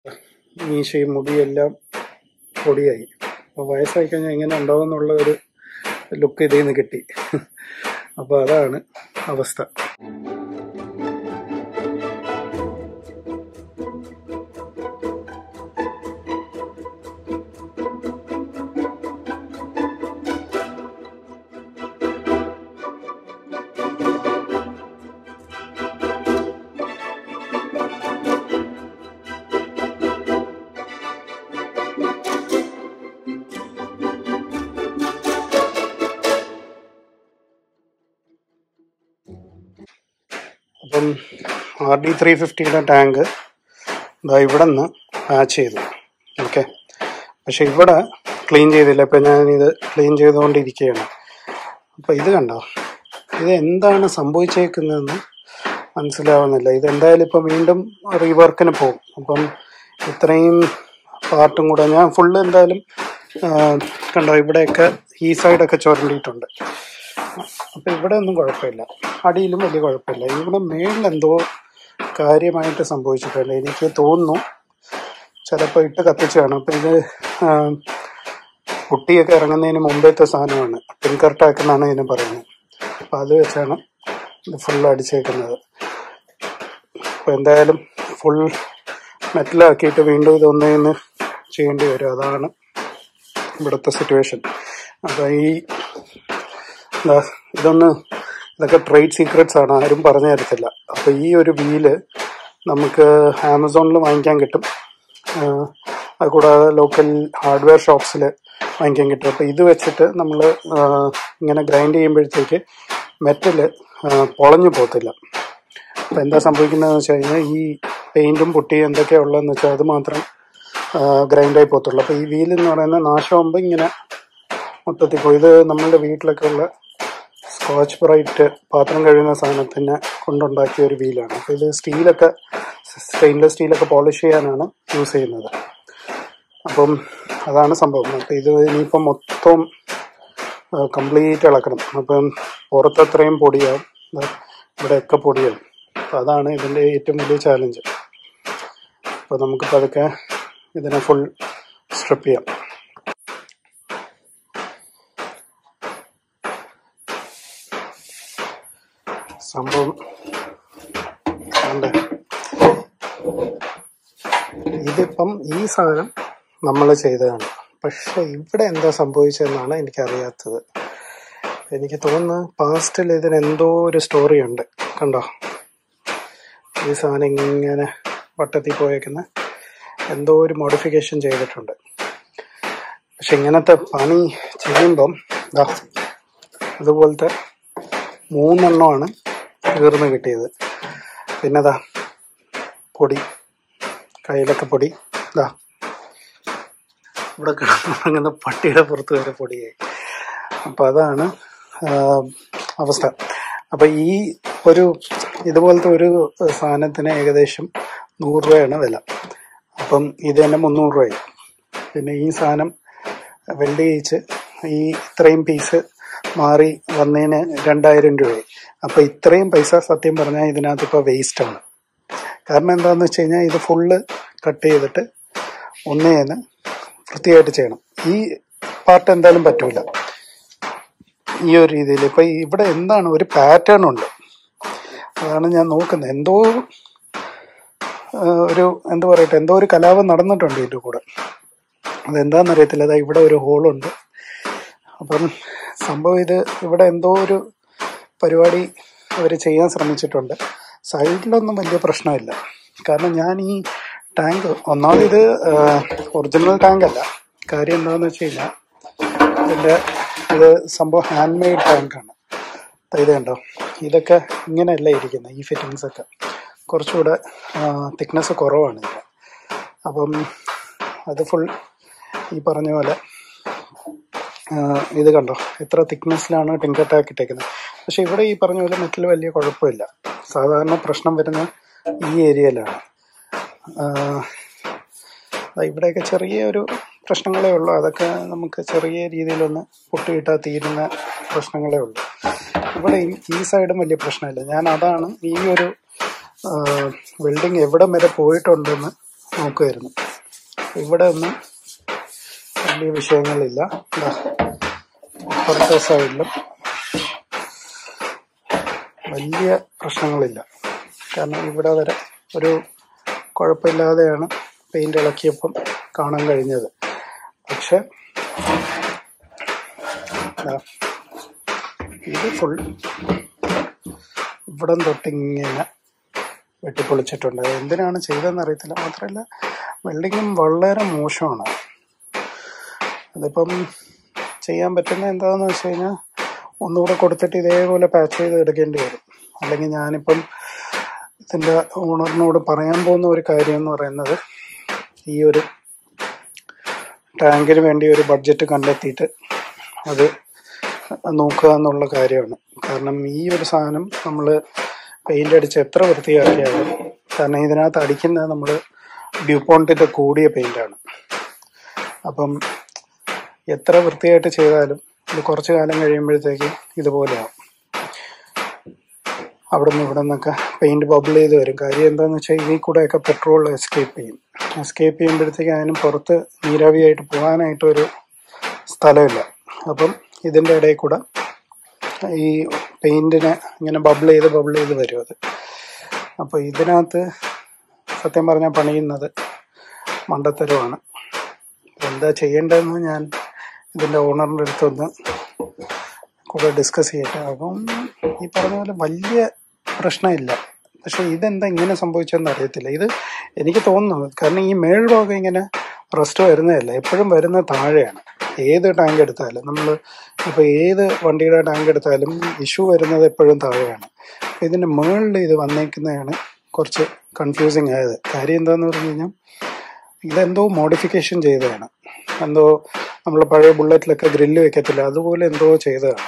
മീശയും മുടിയെല്ലാം പൊടിയായി അപ്പോൾ വയസ്സായി കഴിഞ്ഞാൽ എങ്ങനെ ഉണ്ടാവും എന്നുള്ള ഒരു ലുക്ക് ഇതിൽ നിന്ന് കിട്ടി അപ്പോൾ അതാണ് അവസ്ഥ അപ്പം ആർ ഡി ത്രീ ഫിഫ്റ്റിയുടെ ടാങ്ക് ഇതാ ഇവിടെ നിന്ന് പാച്ച് ചെയ്തു ഓക്കെ പക്ഷെ ഇവിടെ ക്ലീൻ ചെയ്തില്ല ഇപ്പം ഞാനിത് ക്ലീൻ ചെയ്തുകൊണ്ടിരിക്കുകയാണ് അപ്പോൾ ഇത് കണ്ടോ ഇത് എന്താണ് സംഭവിച്ചേക്കുന്നതെന്ന് മനസ്സിലാവുന്നില്ല ഇത് എന്തായാലും ഇപ്പം വീണ്ടും റീവർക്കിന് പോകും അപ്പം ഇത്രയും പാർട്ടും കൂടെ ഞാൻ ഫുള്ള് എന്തായാലും ആ, കണ്ടോ ഇവിടെയൊക്കെ ഈ സൈഡൊക്കെ ചുരണ്ടിയിട്ടുണ്ട് അപ്പൊ ഇവിടെ ഒന്നും കുഴപ്പമില്ല അടിയിലും വലിയ കുഴപ്പമില്ല ഇവിടെ മേളിൽ എന്തോ കാര്യമായിട്ട് സംഭവിച്ചിട്ടില്ല എനിക്ക് തോന്നുന്നു ചിലപ്പോൾ ഇട്ട് കത്തിച്ച് കാണും അപ്പം ഇത് ആ, കുട്ടിയൊക്കെ ഇറങ്ങുന്നതിന് മുമ്പത്തെ സാധനമാണ് പിങ്കർ ടാക്ക് എന്നാണ് ഇതിനെ പറയുന്നത് അപ്പം അത് വെച്ചാണ് ഇത് ഫുൾ അടിച്ചേക്കുന്നത് അപ്പോൾ എന്തായാലും ഫുൾ മെറ്റലാക്കിയിട്ട് വീണ്ടും ഇതൊന്നേന്ന് ചെയ്യേണ്ടി വരും അതാണ് ഇവിടുത്തെ സിറ്റുവേഷൻ അപ്പോൾ ഈ ദാ ഇതൊന്ന് ഇതൊക്കെ ട്രേഡ് സീക്രട്സ് ആണ് ആരും പറഞ്ഞു തരത്തില്ല അപ്പോൾ ഈ ഒരു വീല് നമുക്ക് ആമസോണിൽ വാങ്ങിക്കാൻ കിട്ടും ആഹ് അത് കൂടാതെ ലോക്കൽ ഹാർഡ്വെയർ ഷോപ്സിൽ വാങ്ങിക്കാൻ കിട്ടും അപ്പോൾ ഇത് വെച്ചിട്ട് നമ്മൾ ഇങ്ങനെ ഗ്രൈൻഡ് ചെയ്യുമ്പോഴത്തേക്ക് മെറ്റൽ പൊളഞ്ഞു പോകത്തില്ല അപ്പോൾ എന്താ സംഭവിക്കുന്നതെന്ന് വെച്ച് കഴിഞ്ഞാൽ ഈ പെയിൻറ്റും പുട്ടിയും എന്തൊക്കെയാണ് ഉള്ളതെന്ന് വെച്ചാൽ അത് മാത്രം ഗ്രൈൻഡായി പോകത്തുള്ളൂ അപ്പോൾ ഈ വീൽ എന്ന് പറയുന്നത് നാശമാകുമ്പോൾ ഇങ്ങനെ മൊത്തത്തിൽ പോയി ഇത് നമ്മളുടെ വീട്ടിലൊക്കെ ഉള്ള സ്കോച്ച് ബ്രൈറ്റ് പാത്രം കഴിയുന്ന സാധനത്തിന് കൊണ്ടുണ്ടാക്കിയ ഒരു വീലാണ് അപ്പോൾ ഇത് സ്റ്റീലൊക്കെ സ്റ്റെയിൻലെസ് സ്റ്റീലൊക്കെ പോളിഷ് ചെയ്യാനാണ് യൂസ് ചെയ്യുന്നത് അപ്പം അതാണ് സംഭവം അപ്പം ഇത് ഇനിയിപ്പം മൊത്തം കംപ്ലീറ്റ് ഇളക്കണം അപ്പം പുറത്തത്രയും പൊടിയാവും ദാ ഇവിടെയൊക്കെ പൊടിയാവും അപ്പം അതാണ് ഇതിൻ്റെ ഏറ്റവും വലിയ ചാലഞ്ച് അപ്പോൾ നമുക്ക് പതുക്കെ ഇതിനെ ഫുൾ സ്ട്രിപ്പ് ചെയ്യാം സംഭവം ഉണ്ട് ഇതിപ്പം ഈ സാധനം നമ്മൾ ചെയ്തതാണ് പക്ഷെ ഇവിടെ എന്താ സംഭവിച്ചതെന്നാണ് എനിക്കറിയാത്തത് എനിക്ക് തോന്നുന്നു പാസ്റ്റിൽ ഇതിന് എന്തോ ഒരു സ്റ്റോറി ഉണ്ട് കണ്ടോ ഈ സാധനം ഇങ്ങനെ വട്ടത്തിൽ പോയേക്കുന്ന എന്തോ ഒരു മോഡിഫിക്കേഷൻ ചെയ്തിട്ടുണ്ട് പക്ഷെ ഇങ്ങനത്തെ പണി ചെയ്യുമ്പം ദാ അതുപോലത്തെ മൂന്നെണ്ണമാണ് തീർന്ന് കിട്ടിയത് പിന്നെതാ പൊടി കയ്യിലൊക്കെ പൊടി ഇതാ ഇവിടെ കിടന്നുറങ്ങുന്ന പട്ടിയുടെ പുറത്ത് വരെ പൊടിയായി അപ്പം അതാണ് ആ, അവസ്ഥ അപ്പം ഈ ഒരു ഇതുപോലത്തെ ഒരു സാധനത്തിന് ഏകദേശം നൂറ് രൂപയാണ് വില അപ്പം ഇത് തന്നെ മുന്നൂറ് രൂപയായി പിന്നെ ഈ സാധനം വെൽഡ് ചെയ്യിച്ച് ഈ ഇത്രയും പീസ് മാറി വന്നതിന് രണ്ടായിരം രൂപയായി അപ്പൊ ഇത്രയും പൈസ സത്യം പറഞ്ഞാൽ ഇതിനകത്ത് ഇപ്പൊ വേസ്റ്റ് ആണ് കാരണം എന്താന്ന് വെച്ച് കഴിഞ്ഞാൽ ഇത് ഫുള്ള് കട്ട് ചെയ്തിട്ട് ഒന്നേന്ന് വൃത്തിയായിട്ട് ചെയ്യണം ഈ പാർട്ട് എന്തായാലും പറ്റൂല ഈ ഒരു രീതിയിൽ ഇപ്പൊ ഇവിടെ എന്താണ് ഒരു പാറ്റേൺ ഉണ്ട് അതാണ് ഞാൻ നോക്കുന്നത് എന്തോ ആ, ഒരു എന്താ പറയട്ടെ എന്തോ ഒരു കലാപം നടന്നിട്ടുണ്ട് ഇതിന്റെ കൂടെ അതെന്താണെന്ന് അറിയത്തില്ല അതാ ഇവിടെ ഒരു ഹോളുണ്ട് അപ്പം സംഭവം ഇത് ഇവിടെ എന്തോ ഒരു പരിപാടി അവർ ചെയ്യാൻ ശ്രമിച്ചിട്ടുണ്ട് സൈഡിലൊന്നും വലിയ പ്രശ്നമില്ല കാരണം ഞാൻ ഈ ടാങ്ക് ഒന്നാമത് ഇത് ഒറിജിനൽ ടാങ്ക് അല്ല കാര്യം എന്താണെന്ന് വെച്ച് കഴിഞ്ഞാൽ ഇതിൻ്റെ ഇത് സംഭവം ഹാൻഡ് മെയ്ഡ് ടാങ്കാണ് ഇത് കണ്ടോ ഇതൊക്കെ ഇങ്ങനെയല്ല ഇരിക്കുന്നത് ഈ ഫിറ്റിങ്സ് ഒക്കെ കുറച്ചുകൂടെ തിക്നെസ് കുറവാണ് ഇതിന് അപ്പം അത് ഫുൾ ഈ പറഞ്ഞ പോലെ ആ, ഇത് കണ്ടോ എത്ര തിക്നെസ്സിലാണ് ടിങ്കർ ടാക്ക് ഇട്ടേക്കുന്നത് പക്ഷെ ഇവിടെ ഈ പറഞ്ഞ പോലെ മെറ്റൽ വലിയ കുഴപ്പമില്ല സാധാരണ പ്രശ്നം വരുന്ന ഈ ഏരിയയിലാണ് ആ, ദാ ഇവിടെയൊക്കെ ചെറിയ ഒരു പ്രശ്നങ്ങളേ ഉള്ളൂ അതൊക്കെ നമുക്ക് ചെറിയ രീതിയിലൊന്ന് പൊട്ടിയിട്ടാൽ തീരുന്ന പ്രശ്നങ്ങളേ ഉള്ളൂ ഇവിടെ ഈ- ഈ സൈഡും വലിയ പ്രശ്നമില്ല ഞാൻ അതാണ് ഈ ഒരു വെൽഡിങ് എവിടം വരെ പോയിട്ടുണ്ടെന്ന് നോക്കുമായിരുന്നു ഇവിടെ ഒന്നും വലിയ വിഷയങ്ങളില്ല ദാ ഇപ്പുറത്തെ സൈഡിലും വലിയ പ്രശ്നങ്ങളില്ല കാരണം ഇവിടെ വരെ ഒരു കുഴപ്പമില്ലാതെയാണ് പെയിന്റ് ഇളക്കിയപ്പം കാണാൻ കഴിഞ്ഞത് പക്ഷെ ദാ ഇത് ഫുൾ ഇവിടം തൊട്ടിങ്ങനെ വെട്ടിപ്പൊളിച്ചിട്ടുണ്ട് അത് എന്തിനാണ് ചെയ്തതെന്ന് അറിയത്തില്ല മാത്രമല്ല വെൽഡിങ്ങും വളരെ മോശമാണ് അതിപ്പം ചെയ്യാൻ പറ്റുന്ന എന്താണെന്ന് വെച്ച് കഴിഞ്ഞാൽ ഒന്നുകൂടെ കൊടുത്തിട്ട് ഇതേപോലെ പാച്ച് ചെയ്ത് എടുക്കേണ്ടി വരും അല്ലെങ്കിൽ ഞാനിപ്പം ഇതിൻ്റെ ഓണറിനോട് പറയാൻ പോകുന്ന ഒരു കാര്യം എന്ന് പറയുന്നത് ഈ ഒരു ടാങ്കിന് വേണ്ടി ഒരു ബഡ്ജറ്റ് കണ്ടെത്തിയിട്ട് അത് നോക്കുക എന്നുള്ള കാര്യമാണ് കാരണം ഈ ഒരു സാധനം നമ്മൾ പെയിന്റ് അടിച്ച് എത്ര വൃത്തിയാക്കിയാലും കാരണം ഇതിനകത്ത് അടിക്കുന്നത് നമ്മൾ ഡ്യൂപോണ്ടിന്റെ കൂടിയ പെയിന്റാണ് അപ്പം എത്ര വൃത്തിയായിട്ട് ചെയ്താലും ഇത് കുറച്ച് കാലം കഴിയുമ്പോഴത്തേക്ക് ഇതുപോലെയാവും അവിടെ നിന്ന് ഇവിടെ നിന്നൊക്കെ പെയിന്റ് ബബിൾ ചെയ്ത് വരും കാര്യം എന്താണെന്ന് വെച്ചാൽ ഇതിൽ കൂടെയൊക്കെ പെട്രോൾ എസ്കേപ്പ് ചെയ്യും എസ്കേപ്പ് ചെയ്യുമ്പോഴത്തേക്ക് അതിന് പുറത്ത് നീരാവിയായിട്ട് പോകാനായിട്ട് ഒരു സ്ഥലമില്ല അപ്പം ഇതിൻ്റെ ഇടയിൽ കൂടെ ഈ പെയിന്റിനെ ഇങ്ങനെ ബബിൾ ചെയ്ത് ബബിൾ ചെയ്ത് വരും അത് അപ്പോൾ ഇതിനകത്ത് സത്യം പറഞ്ഞാൽ പണിയുന്നത് മണ്ടത്തരമാണ് എന്താ ചെയ്യേണ്ടതെന്ന് ഞാൻ ഇതിൻ്റെ ഓണറിൻ്റെ അടുത്തൊന്ന് കൂടെ ഡിസ്കസ് ചെയ്യട്ടെ അപ്പം ഈ പറഞ്ഞ പോലെ വലിയ പ്രശ്നമില്ല പക്ഷെ ഇതെന്താ ഇങ്ങനെ സംഭവിച്ചതെന്ന് അറിയത്തില്ല ഇത് എനിക്ക് തോന്നുന്നു കാരണം ഈ മേൾഭാഗം ഇങ്ങനെ റസ്റ്റ് വരുന്നതല്ല എപ്പോഴും വരുന്ന താഴെയാണ് ഏത് ടാങ്ക് എടുത്താലും നമ്മൾ ഇപ്പോൾ ഏത് വണ്ടിയുടെ ടാങ്ക് എടുത്താലും ഇഷ്യൂ വരുന്നത് എപ്പോഴും താഴെയാണ് അപ്പോൾ ഇതിൻ്റെ മുകളിൽ ഇത് വന്നേക്കുന്നതാണ് കുറച്ച് കൺഫ്യൂസിങ് ആയത് കാര്യം എന്താണെന്ന് പറഞ്ഞു കഴിഞ്ഞാൽ ഇതെന്തോ മോഡിഫിക്കേഷൻ ചെയ്തതാണ് എന്തോ നമ്മൾ പഴയ ബുള്ളറ്റിലൊക്കെ ഗ്രില്ല് വെക്കത്തില്ല അതുപോലെ എന്തോ ചെയ്തതാണ്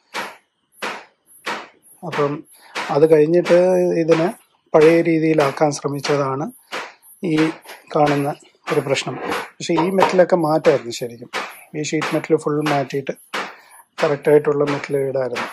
അപ്പം അത് കഴിഞ്ഞിട്ട് ഇതിനെ പഴയ രീതിയിലാക്കാൻ ശ്രമിച്ചതാണ് ഈ കാണുന്ന ഒരു പ്രശ്നം പക്ഷെ ഈ മെറ്റലൊക്കെ മാറ്റായിരുന്നു ശരിക്കും ഈ ഷീറ്റ് മെറ്റൽ ഫുൾ മാറ്റിയിട്ട് കറക്റ്റായിട്ടുള്ള മെറ്റൽ ഇടായിരുന്നു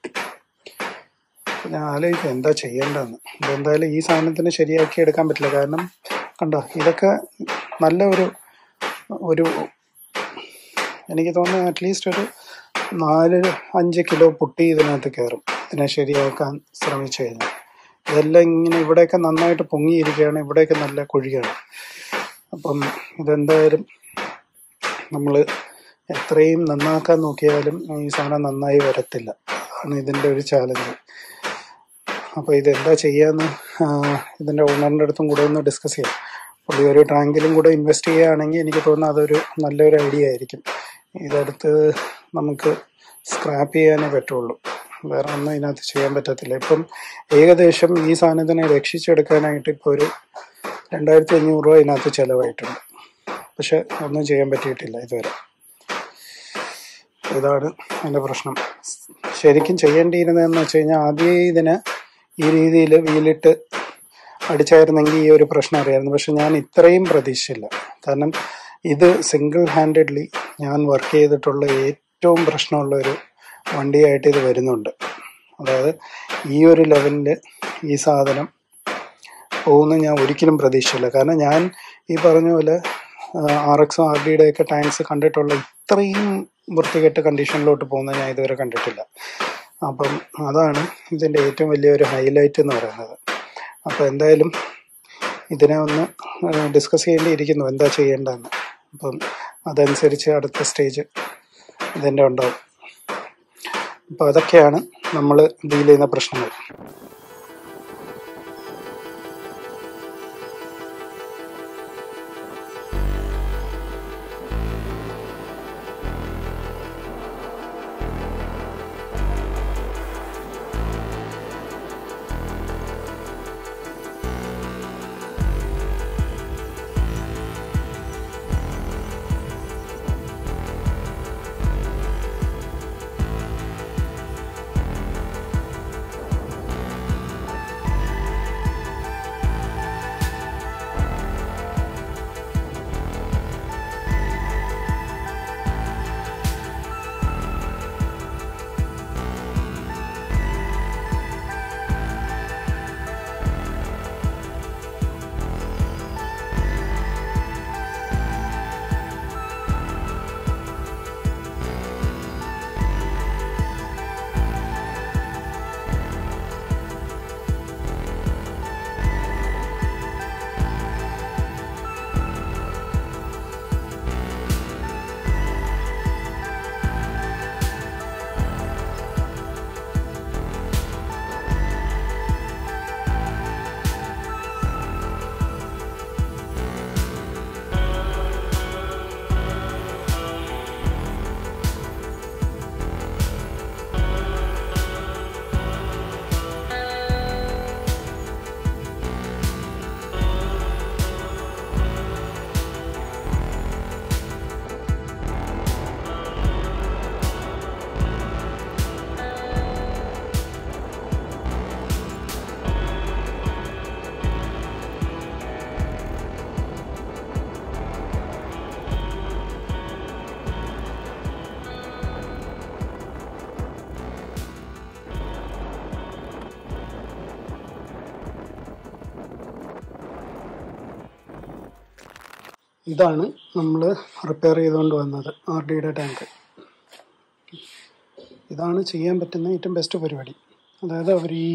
ഞാൻ ആലോചിക്കും എന്താ ചെയ്യേണ്ടതെന്ന് ഇതെന്തായാലും ഈ സാധനത്തിന് ശരിയാക്കി എടുക്കാൻ പറ്റില്ല കാരണം കണ്ടോ ഇതൊക്കെ നല്ല ഒരു ഒരു എനിക്ക് തോന്നുന്നു അറ്റ്ലീസ്റ്റ് ഒരു നാല് അഞ്ച് കിലോ പുട്ടി ഇതിനകത്ത് കയറും ഇതിനെ ശരിയാക്കാൻ ശ്രമിച്ചു കഴിഞ്ഞാൽ ഇതെല്ലാം ഇങ്ങനെ ഇവിടെയൊക്കെ നന്നായിട്ട് പൊങ്ങിയിരിക്കുകയാണ് ഇവിടെയൊക്കെ നല്ല കുഴിയാണ് അപ്പം ഇതെന്തായാലും നമ്മൾ എത്രയും നന്നാക്കാൻ നോക്കിയാലും ഈ സാധനം നന്നായി വരത്തില്ല ആണ് ഇതിൻ്റെ ഒരു ചാലഞ്ച് അപ്പോൾ ഇതെന്താ ചെയ്യാന്ന് ആ, ഇതിൻ്റെ ഓണറിൻ്റെ അടുത്തും കൂടെ ഒന്ന് ഡിസ്കസ് ചെയ്യാം പുള്ളി ഒരു ടാങ്കിലും കൂടെ ഇൻവെസ്റ്റ് ചെയ്യുകയാണെങ്കിൽ എനിക്ക് തോന്നുന്നു അതൊരു നല്ലൊരു ഐഡിയ ആയിരിക്കും ഇതെടുത്ത് നമുക്ക് സ്ക്രാപ്പ് ചെയ്യാനേ പറ്റുള്ളൂ വേറെ ഒന്നും ഇതിനകത്ത് ചെയ്യാൻ പറ്റത്തില്ല ഇപ്പം ഏകദേശം ഈ സാധനത്തിനെ രക്ഷിച്ചെടുക്കാനായിട്ട് ഇപ്പോൾ ഒരു രണ്ടായിരത്തി അഞ്ഞൂറ് രൂപ ഇതിനകത്ത് ചിലവായിട്ടുണ്ട് പക്ഷെ ഒന്നും ചെയ്യാൻ പറ്റിയിട്ടില്ല ഇതുവരെ ഇതാണ് അതിൻ്റെ പ്രശ്നം ശരിക്കും ചെയ്യേണ്ടിയിരുന്നതെന്ന് വെച്ച് കഴിഞ്ഞാൽ ആദ്യമേ ഇതിനെ ഈ രീതിയിൽ വീലിട്ട് അടിച്ചായിരുന്നെങ്കിൽ ഈ ഒരു പ്രശ്നം അറിയായിരുന്നു പക്ഷെ ഞാൻ ഇത്രയും പ്രതീക്ഷിച്ചില്ല കാരണം ഇത് സിംഗിൾ ഹാൻഡഡ്ലി ഞാൻ വർക്ക് ചെയ്തിട്ടുള്ള ഏറ്റവും പ്രശ്നമുള്ള ഒരു വണ്ടിയായിട്ട് ഇത് വരുന്നുണ്ട് അതായത് ഈ ഒരു ലെവലിൽ ഈ സാധനം പോകുന്ന ഞാൻ ഒരിക്കലും പ്രതീക്ഷിച്ചില്ല കാരണം ഞാൻ ഈ പറഞ്ഞ പോലെ ആർ എക്സും ആർ ഡിയുടെ ഒക്കെ ടാങ്ക്സ് കണ്ടിട്ടുള്ള ഇത്രയും വൃത്തികെട്ട കണ്ടീഷനിലോട്ട് പോകുന്നത് ഞാൻ ഇതുവരെ കണ്ടിട്ടില്ല അപ്പം അതാണ് ഇതിൻ്റെ ഏറ്റവും വലിയൊരു ഹൈലൈറ്റ് എന്ന് പറയുന്നത് അപ്പോൾ എന്തായാലും ഇതിനെ ഒന്ന് ഡിസ്കസ് ചെയ്യേണ്ടിയിരിക്കുന്നു എന്താ ചെയ്യേണ്ടതെന്ന് അപ്പം അതനുസരിച്ച് അടുത്ത സ്റ്റേജ് ഇതിൻ്റെ ഉണ്ടാവും അപ്പോൾ അതൊക്കെയാണ് നമ്മൾ ഡീൽ ചെയ്യുന്ന പ്രശ്നങ്ങൾ ഇതാണ് നമ്മൾ റിപ്പയർ ചെയ്തുകൊണ്ട് വന്നത് ആർ ഡിയുടെ ടാങ്ക് ഇതാണ് ചെയ്യാൻ പറ്റുന്ന ഏറ്റവും ബെസ്റ്റ് പരിപാടി അതായത് അവർ ഈ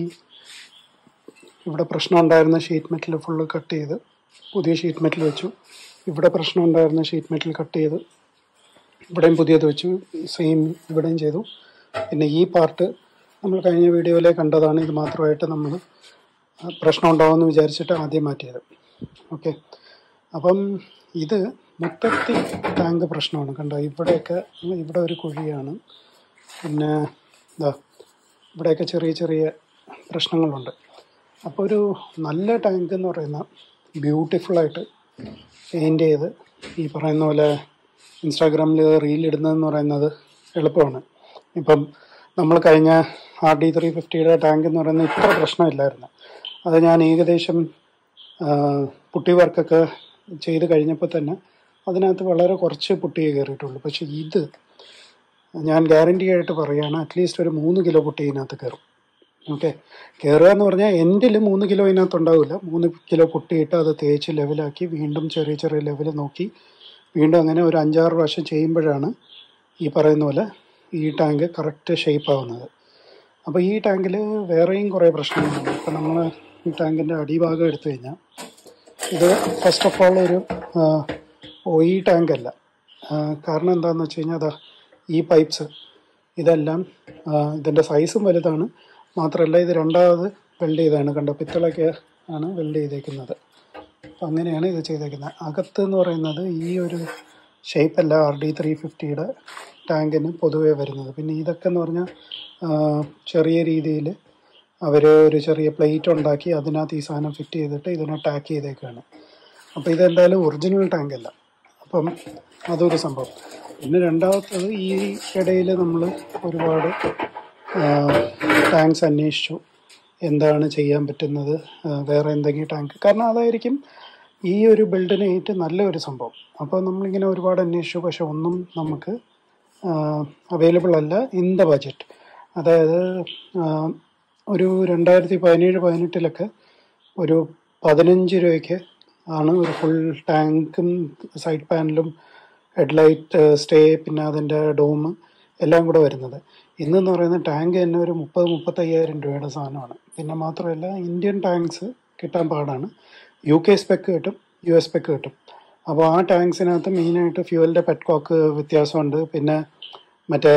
ഇവിടെ പ്രശ്നം ഉണ്ടായിരുന്ന ഷീറ്റ് മെറ്റൽ ഫുള്ള് കട്ട് ചെയ്ത് പുതിയ ഷീറ്റ് മെറ്റൽ വെച്ചു ഇവിടെ പ്രശ്നം ഉണ്ടായിരുന്ന ഷീറ്റ് മെറ്റൽ കട്ട് ചെയ്ത് ഇവിടെയും പുതിയത് വെച്ചു സെയിം ഇവിടെയും ചെയ്തു പിന്നെ ഈ പാർട്ട് നമ്മൾ കഴിഞ്ഞ വീഡിയോയിലെ കണ്ടതാണ് ഇത് മാത്രമായിട്ട് നമ്മൾ പ്രശ്നം ഉണ്ടാവുമെന്ന് വിചാരിച്ചിട്ട് ആദ്യം മാറ്റിയത് ഓക്കെ അപ്പം ഇത് മൊത്തത്തിൽ ടാങ്ക് പ്രശ്നമാണ് കണ്ടോ ഇവിടെയൊക്കെ ഇവിടെ ഒരു കുഴിയാണ് പിന്നെ ഇതാ ഇവിടെയൊക്കെ ചെറിയ ചെറിയ പ്രശ്നങ്ങളുണ്ട് അപ്പോൾ ഒരു നല്ല ടാങ്ക് എന്ന് പറയുന്ന ബ്യൂട്ടിഫുള്ളായിട്ട് പെയിൻറ്റ് ചെയ്ത് ഈ പറയുന്ന പോലെ ഇൻസ്റ്റാഗ്രാമിൽ റീൽ ഇടുന്നതെന്ന് പറയുന്നത് എളുപ്പമാണ് ഇപ്പം നമ്മൾ കഴിഞ്ഞ ആർ ഡി ത്രീ ഫിഫ്റ്റിയുടെ ടാങ്ക് എന്ന് പറയുന്നത് ഇത്ര പ്രശ്നമില്ലായിരുന്നു അത് ഞാൻ ഏകദേശം ആ, പുട്ടി വർക്കൊക്കെ ചെയ്ത് കഴിഞ്ഞപ്പോൾ തന്നെ അതിനകത്ത് വളരെ കുറച്ച് പുട്ടിയെ കയറിയിട്ടുള്ളൂ പക്ഷേ ഇത് ഞാൻ ഗ്യാരണ്ടി ആയിട്ട് പറയുകയാണ് അറ്റ്ലീസ്റ്റ് ഒരു മൂന്ന് കിലോ പുട്ടി ഇതിനകത്ത് കയറും ഓക്കെ കയറുക എന്ന് പറഞ്ഞാൽ എൻഡിൽ മൂന്ന് കിലോ ഇതിനകത്ത് ഉണ്ടാവില്ല മൂന്ന് കിലോ പുട്ടിയിട്ട് അത് തേച്ച് ലെവലാക്കി വീണ്ടും ചെറിയ ചെറിയ ലെവൽ നോക്കി വീണ്ടും അങ്ങനെ ഒരു അഞ്ചാറ് പ്രാവശ്യം ചെയ്യുമ്പോഴാണ് ഈ പറയുന്ന പോലെ ഈ ടാങ്ക് കറക്റ്റ് ഷേപ്പ് ആവുന്നത് അപ്പോൾ ഈ ടാങ്കിൽ വേറെയും കുറേ പ്രശ്നങ്ങളുണ്ട് ഇപ്പം നമ്മൾ ഈ ടാങ്കിൻ്റെ അടിഭാഗം എടുത്തു കഴിഞ്ഞാൽ ഇത് ഫസ്റ്റ് ഓഫ് ഓൾ ഒരു ഒയി ടാങ്ക് അല്ല ആ, കാരണം എന്താണെന്ന് വെച്ച് കഴിഞ്ഞാൽ അതാ ഈ പൈപ്പ്സ് ഇതെല്ലാം ആ, ഇതിൻ്റെ സൈസും വലുതാണ് മാത്രമല്ല ഇത് രണ്ടാമത് വെൽഡ് ചെയ്താണ് കണ്ടോ പിത്തളൊക്കെ ആണ് വെൽഡ് ചെയ്തേക്കുന്നത് അപ്പം അങ്ങനെയാണ് ഇത് ചെയ്തേക്കുന്നത് അകത്ത് എന്ന് പറയുന്നത് ഈ ഒരു ഷേപ്പല്ല ആർ ഡി ത്രീ ഫിഫ്റ്റിയുടെ ടാങ്കിന് പൊതുവേ വരുന്നത് പിന്നെ ഇതൊക്കെ എന്ന് പറഞ്ഞാൽ ആ, ചെറിയ രീതിയിൽ അവർ ഒരു ചെറിയ പ്ലേറ്റ് ഉണ്ടാക്കി അതിനകത്ത് ഈ സാധനം ഫിറ്റ് ചെയ്തിട്ട് ഇതിനെ ടാക്ക് ചെയ്തേക്കാണ് അപ്പോൾ ഇതെന്തായാലും ഒറിജിനൽ ടാങ്ക് അല്ല അപ്പം അതൊരു സംഭവം പിന്നെ രണ്ടാമത്തത് ഈ ഇടയിൽ നമ്മൾ ഒരുപാട് ടാങ്ക്സ് അന്വേഷിച്ചു എന്താണ് ചെയ്യാൻ പറ്റുന്നത് ആ, വേറെ എന്തെങ്കിലും ടാങ്ക് കാരണം അതായിരിക്കും ഈ ഒരു ബിൽഡിന് ഏറ്റവും നല്ലൊരു സംഭവം അപ്പോൾ നമ്മളിങ്ങനെ ഒരുപാട് അന്വേഷിച്ചു പക്ഷെ ഒന്നും നമുക്ക് അവൈലബിൾ അല്ല ഇൻ ദ ബഡ്ജറ്റ് അതായത് ആ, ഒരു രണ്ടായിരത്തി പതിനേഴ് പതിനെട്ടിലൊക്കെ ഒരു പതിനഞ്ച് രൂപയ്ക്ക് ആണ് ഒരു ഫുൾ ടാങ്കും സൈഡ് പാനലും ഹെഡ്ലൈറ്റ് സ്റ്റേ പിന്നെ അതിൻ്റെ ഡോം എല്ലാം കൂടെ വരുന്നത് ഇന്നെന്ന് പറയുന്ന ടാങ്ക് തന്നെ ഒരു മുപ്പത് മുപ്പത്തയ്യായിരം രൂപയുടെ സാധനമാണ് പിന്നെ മാത്രമല്ല ഇന്ത്യൻ ടാങ്ക്സ് കിട്ടാൻ പാടാണ് യു കെ സ്പെക്ക് കിട്ടും യു എസ് സ്പെക്ക് കിട്ടും അപ്പോൾ ആ ടാങ്ക്സിനകത്ത് മെയിനായിട്ട് ഫ്യൂവലിൻ്റെ പെറ്റ്കോക്ക് വ്യത്യാസമുണ്ട് പിന്നെ മറ്റേ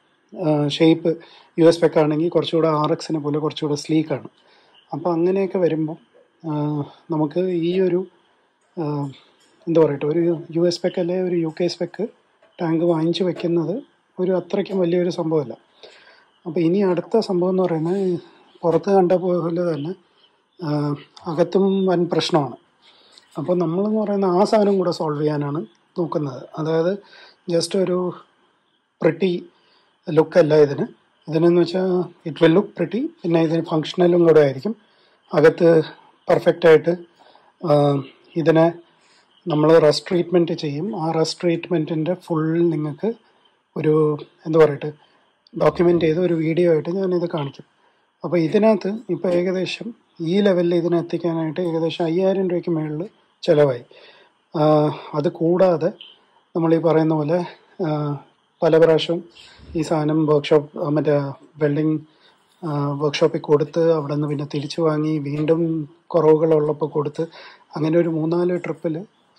ഷേപ്പ് യു എസ് പെക്ക് ആണെങ്കിൽ കുറച്ചുകൂടെ ആർ എക്സിനെ പോലെ കുറച്ചുകൂടെ സ്ലീക്കാണ് അപ്പോൾ അങ്ങനെയൊക്കെ വരുമ്പം ആ, നമുക്ക് ഈ ഒരു ആ, എന്താ പറയട്ടെ ഒരു യു എസ് പെക്ക് അല്ലെ ഒരു യു കെ സ്പെക്ക് ടാങ്ക് വാങ്ങിച്ച് വെക്കുന്നത് ഒരു അത്രയ്ക്കും വലിയൊരു സംഭവമല്ല അപ്പോൾ ഇനി അടുത്ത സംഭവം എന്ന് പറയുന്നത് പുറത്ത് കണ്ട പോലെ തന്നെ ആ, അകത്തും വൻ പ്രശ്നമാണ് അപ്പോൾ നമ്മളെന്ന് പറയുന്ന ആ സാധനം കൂടെ സോൾവ് ചെയ്യാനാണ് നോക്കുന്നത് അതായത് ജസ്റ്റ് ഒരു പ്രിട്ടി ലുക്കല്ല ഇതിന് ഇതിനെന്ന് വെച്ചാൽ ഇറ്റ് വിൽ ലുക്ക് പ്രിട്ടി പിന്നെ ഇതിന് ഫങ്ഷണലും കൂടെ ആയിരിക്കും അകത്ത് പെർഫെക്റ്റ് ആയിട്ട് ആ, ഇതിനെ നമ്മൾ റസ്റ്റ് ട്രീറ്റ്മെൻറ്റ് ചെയ്യും ആ റസ്റ്റ് ട്രീറ്റ്മെൻറ്റിൻ്റെ ഫുൾ നിങ്ങൾക്ക് ഒരു എന്താ പറയട്ടെ ഡോക്യുമെൻ്റ് ചെയ്ത് ഒരു വീഡിയോ ആയിട്ട് ഞാനിത് കാണിക്കും അപ്പോൾ ഇതിനകത്ത് ഇപ്പോൾ ഏകദേശം ഈ ലെവലിൽ ഇതിനെ എത്തിക്കാനായിട്ട് ഏകദേശം അയ്യായിരം രൂപയ്ക്ക് മുകളിൽ ചിലവായി ആ, അത് കൂടാതെ നമ്മൾ ഈ പറയുന്ന പോലെ ആ, പല പ്രാവശ്യം ഈ സാധനം വർക്ക്ഷോപ്പ് മറ്റേ വെൽഡിങ് വർക്ക്ഷോപ്പിൽ കൊടുത്ത് അവിടെ നിന്ന് പിന്നെ തിരിച്ചു വാങ്ങി വീണ്ടും കുറവുകളുള്ളപ്പോൾ കൊടുത്ത് അങ്ങനെ ഒരു മൂന്നാല് ട്രിപ്പിൽ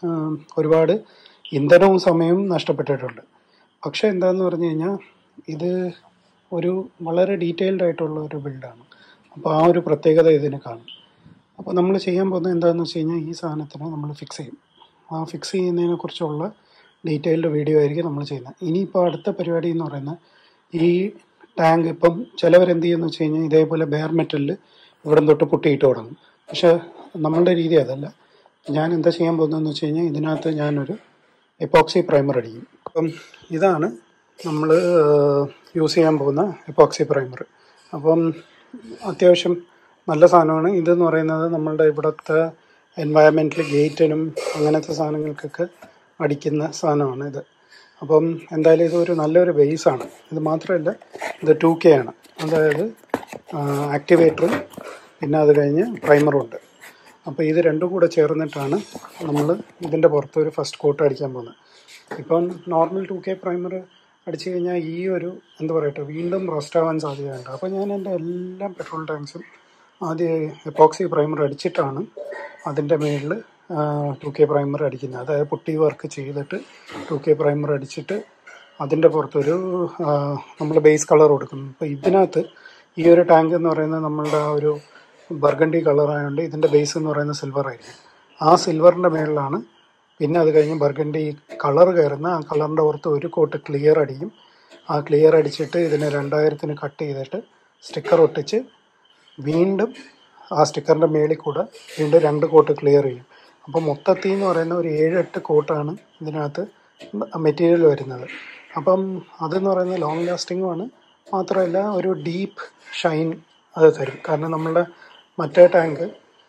ഒരുപാട് ഇന്ധനവും സമയവും നഷ്ടപ്പെട്ടിട്ടുണ്ട് പക്ഷേ എന്താന്ന് പറഞ്ഞു കഴിഞ്ഞാൽ ഇത് ഒരു വളരെ ഡീറ്റെയിൽഡ് ആയിട്ടുള്ള ഒരു ബിൽഡാണ് അപ്പോൾ ആ ഒരു പ്രത്യേകത ഇതിന് കാണും അപ്പോൾ നമ്മൾ ചെയ്യാൻ പോകുന്നത് എന്താണെന്ന് വെച്ച് കഴിഞ്ഞാൽ ഈ സാധനത്തിനെ നമ്മൾ ഫിക്സ് ചെയ്യും ആ ഫിക്സ് ചെയ്യുന്നതിനെ കുറിച്ചുള്ള ഡീറ്റെയിൽഡ് വീഡിയോ ആയിരിക്കും നമ്മൾ ചെയ്യുന്നത് ഇനിയിപ്പോൾ അടുത്ത പരിപാടി എന്ന് പറയുന്നത് ഈ ടാങ്ക് ഇപ്പം ചിലവരെന്ത് ചെയ്യുമെന്ന് വെച്ച് കഴിഞ്ഞാൽ ഇതേപോലെ ബെയർ മെറ്റലിൽ ഇവിടെ തൊട്ട് പൊട്ടിയിട്ട് തുടങ്ങും പക്ഷെ നമ്മളുടെ രീതി അതല്ല ഞാൻ എന്താ ചെയ്യാൻ പോകുന്നതെന്ന് വെച്ച് കഴിഞ്ഞാൽ ഇതിനകത്ത് ഞാനൊരു എപ്പോക്സി പ്രൈമർ അടിക്കും അപ്പം ഇതാണ് നമ്മൾ യൂസ് ചെയ്യാൻ പോകുന്ന എപ്പോക്സി പ്രൈമർ അപ്പം അത്യാവശ്യം നല്ല സാധനമാണ് ഇതെന്ന് പറയുന്നത് നമ്മളുടെ ഇവിടുത്തെ എൻവയറമെൻറ്റൽ ഗേറ്റിനും അങ്ങനത്തെ സാധനങ്ങൾക്കൊക്കെ അടിക്കുന്ന സാധനമാണ് ഇത് അപ്പം എന്തായാലും ഇത് ഒരു നല്ലൊരു ബേസാണ് ഇത് മാത്രമല്ല ഇത് ടു കെ ആണ് അതായത് ആക്ടിവേറ്ററും പിന്നെ അത് കഴിഞ്ഞ് പ്രൈമറും ഉണ്ട് അപ്പോൾ ഇത് രണ്ടും കൂടെ ചേർന്നിട്ടാണ് നമ്മൾ ഇതിൻ്റെ പുറത്ത് ഒരു ഫസ്റ്റ് കോട്ട് അടിക്കാൻ പോകുന്നത് ഇപ്പം നോർമൽ ടു കെ പ്രൈമർ അടിച്ചു കഴിഞ്ഞാൽ ഈ ഒരു എന്താ പറയട്ടെ വീണ്ടും റസ്റ്റ് ആവാൻ സാധ്യതയുണ്ട് അപ്പോൾ ഞാൻ എൻ്റെ എല്ലാ പെട്രോൾ ടാങ്ക്സും ആദ്യം എപ്പോക്സി പ്രൈമർ അടിച്ചിട്ടാണ് അതിൻ്റെ മേളിൽ ടു കെ പ്രൈമർ അടിക്കുന്നത് അതായത് പുട്ടി വർക്ക് ചെയ്തിട്ട് ടു കെ പ്രൈമർ അടിച്ചിട്ട് അതിൻ്റെ പുറത്തൊരു നമ്മൾ ബേസ് കളർ കൊടുക്കുന്നു അപ്പോൾ ഇതിനകത്ത് ഈ ഒരു ടാങ്ക് എന്ന് പറയുന്നത് നമ്മളുടെ ആ ഒരു ബർഗണ്ടി കളർ ആയതുകൊണ്ട് ഇതിൻ്റെ ബേസ് എന്ന് പറയുന്നത് സിൽവർ ആയിരിക്കും ആ സിൽവറിൻ്റെ മേളിലാണ് പിന്നെ അത് കഴിഞ്ഞ് ബർഗണ്ടി കളർ കയറുന്ന ആ കളറിൻ്റെ പുറത്ത് ഒരു കോട്ട് ക്ലിയർ അടിക്കും ആ ക്ലിയർ അടിച്ചിട്ട് ഇതിനെ രണ്ടായിരത്തിന് കട്ട് ചെയ്തിട്ട് സ്റ്റിക്കർ ഒട്ടിച്ച് വീണ്ടും ആ സ്റ്റിക്കറിൻ്റെ മേളിൽ കൂടെ വീണ്ടും രണ്ട് കോട്ട് ക്ലിയർ ചെയ്യും അപ്പോൾ മൊത്തത്തിൽ എന്ന് പറയുന്ന ഒരു ഏഴെട്ട് കോട്ടാണ് ഇതിനകത്ത് മെറ്റീരിയൽ വരുന്നത് അപ്പം അതെന്ന് പറയുന്നത് ലോങ് ലാസ്റ്റിങ്ങുമാണ് മാത്രമല്ല ഒരു ഡീപ്പ് ഷൈൻ അത് തരും കാരണം നമ്മളുടെ മറ്റേ ടാങ്ക്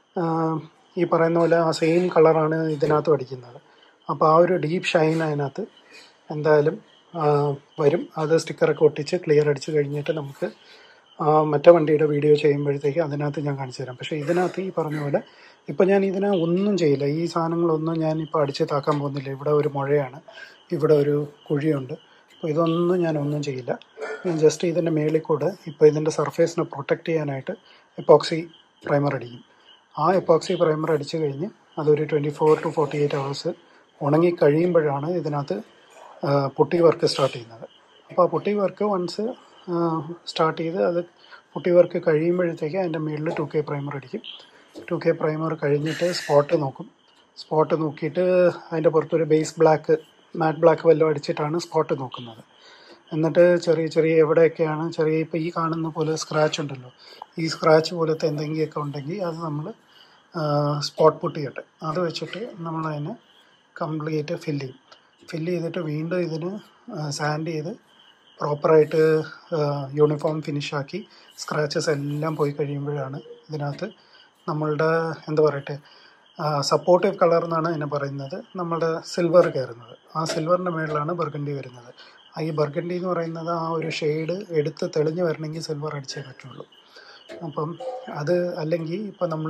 ഈ പറയുന്ന പോലെ ആ സെയിം കളറാണ് ഇതിനകത്ത് അടിക്കുന്നത് അപ്പോൾ ആ ഒരു ഡീപ്പ് ഷൈൻ അതിനകത്ത് എന്തായാലും ആ, വരും അത് സ്റ്റിക്കറൊക്കെ ഒട്ടിച്ച് ക്ലിയർ അടിച്ച് കഴിഞ്ഞിട്ട് നമുക്ക് ആ, മറ്റേ വണ്ടിയുടെ വീഡിയോ ചെയ്യുമ്പോഴത്തേക്ക് അതിനകത്ത് ഞാൻ കാണിച്ചു തരാം പക്ഷേ ഇതിനകത്ത് ഈ പറഞ്ഞ പോലെ ഇപ്പം ഞാൻ ഇതിനെ ഒന്നും ചെയ്യില്ല ഈ സാധനങ്ങളൊന്നും ഞാൻ ഇപ്പോൾ അടിച്ച് താക്കാൻ പോകുന്നില്ല ഇവിടെ ഒരു മുഴയാണ് ഇവിടെ ഒരു കുഴിയുണ്ട് അപ്പോൾ ഇതൊന്നും ഞാൻ ഒന്നും ചെയ്യില്ല ഞാൻ ജസ്റ്റ് ഇതിൻ്റെ മേളിൽ കൂടെ ഇപ്പോൾ ഇതിൻ്റെ സർഫേസിനെ പ്രൊട്ടക്റ്റ് ചെയ്യാനായിട്ട് എപ്പോക്സി പ്രൈമർ അടിക്കും ആ എപ്പോക്സി പ്രൈമർ അടിച്ചു കഴിഞ്ഞ് അതൊരു twenty four to forty eight hours ഉണങ്ങി കഴിയുമ്പോഴാണ് ഇതിനകത്ത് ആ, പുട്ടി വർക്ക് സ്റ്റാർട്ട് ചെയ്യുന്നത് അപ്പോൾ ആ പുട്ടി വർക്ക് വൺസ് സ്റ്റാർട്ട് ചെയ്ത് അത് പുട്ടി വർക്ക് കഴിയുമ്പോഴത്തേക്ക് അതിൻ്റെ മുകളിൽ ടു കെ പ്രൈമർ അടിക്കും ടു കെ പ്രൈമർ കഴിഞ്ഞിട്ട് സ്പോട്ട് നോക്കും സ്പോട്ട് നോക്കിയിട്ട് അതിൻ്റെ പുറത്തൊരു ബേസ് ബ്ലാക്ക് മാറ്റ് ബ്ലാക്ക് വല്ലതും അടിച്ചിട്ടാണ് സ്പോട്ട് നോക്കുന്നത് എന്നിട്ട് ചെറിയ ചെറിയ എവിടെയൊക്കെയാണ് ചെറിയ ഇപ്പോൾ ഈ കാണുന്ന പോലെ സ്ക്രാച്ച് ഉണ്ടല്ലോ ഈ സ്ക്രാച്ച് പോലത്തെ എന്തെങ്കിലുമൊക്കെ ഉണ്ടെങ്കിൽ അത് നമ്മൾ സ്പോട്ട് പുട്ട് ചെയ്യട്ടെ അത് വെച്ചിട്ട് നമ്മൾ അതിനെ കംപ്ലീറ്റ് ഫില്ല് ചെയ്യും ഫില്ല് ചെയ്തിട്ട് വീണ്ടും ഇതിന് സാൻഡ് ചെയ്ത് പ്രോപ്പറായിട്ട് യൂണിഫോം ഫിനിഷാക്കി സ്ക്രാച്ചസ് എല്ലാം പോയി കഴിയുമ്പോഴാണ് ഇതിനകത്ത് നമ്മളുടെ എന്താ പറയട്ടെ സപ്പോർട്ടീവ് കളർ എന്നാണ് ഇതിനെ പറയുന്നത് നമ്മളുടെ സിൽവർ കയറുന്നത് ആ സിൽവറിൻ്റെ മേളിലാണ് ബർഗണ്ടി വരുന്നത് ആ ഈ ബർഗണ്ടി എന്ന് പറയുന്നത് ആ ഒരു ഷെയ്ഡ് എടുത്ത് തെളിഞ്ഞ് വരണമെങ്കിൽ സിൽവർ അടിച്ചേ പറ്റുള്ളൂ അപ്പം അത് അല്ലെങ്കിൽ ഇപ്പം നമ്മൾ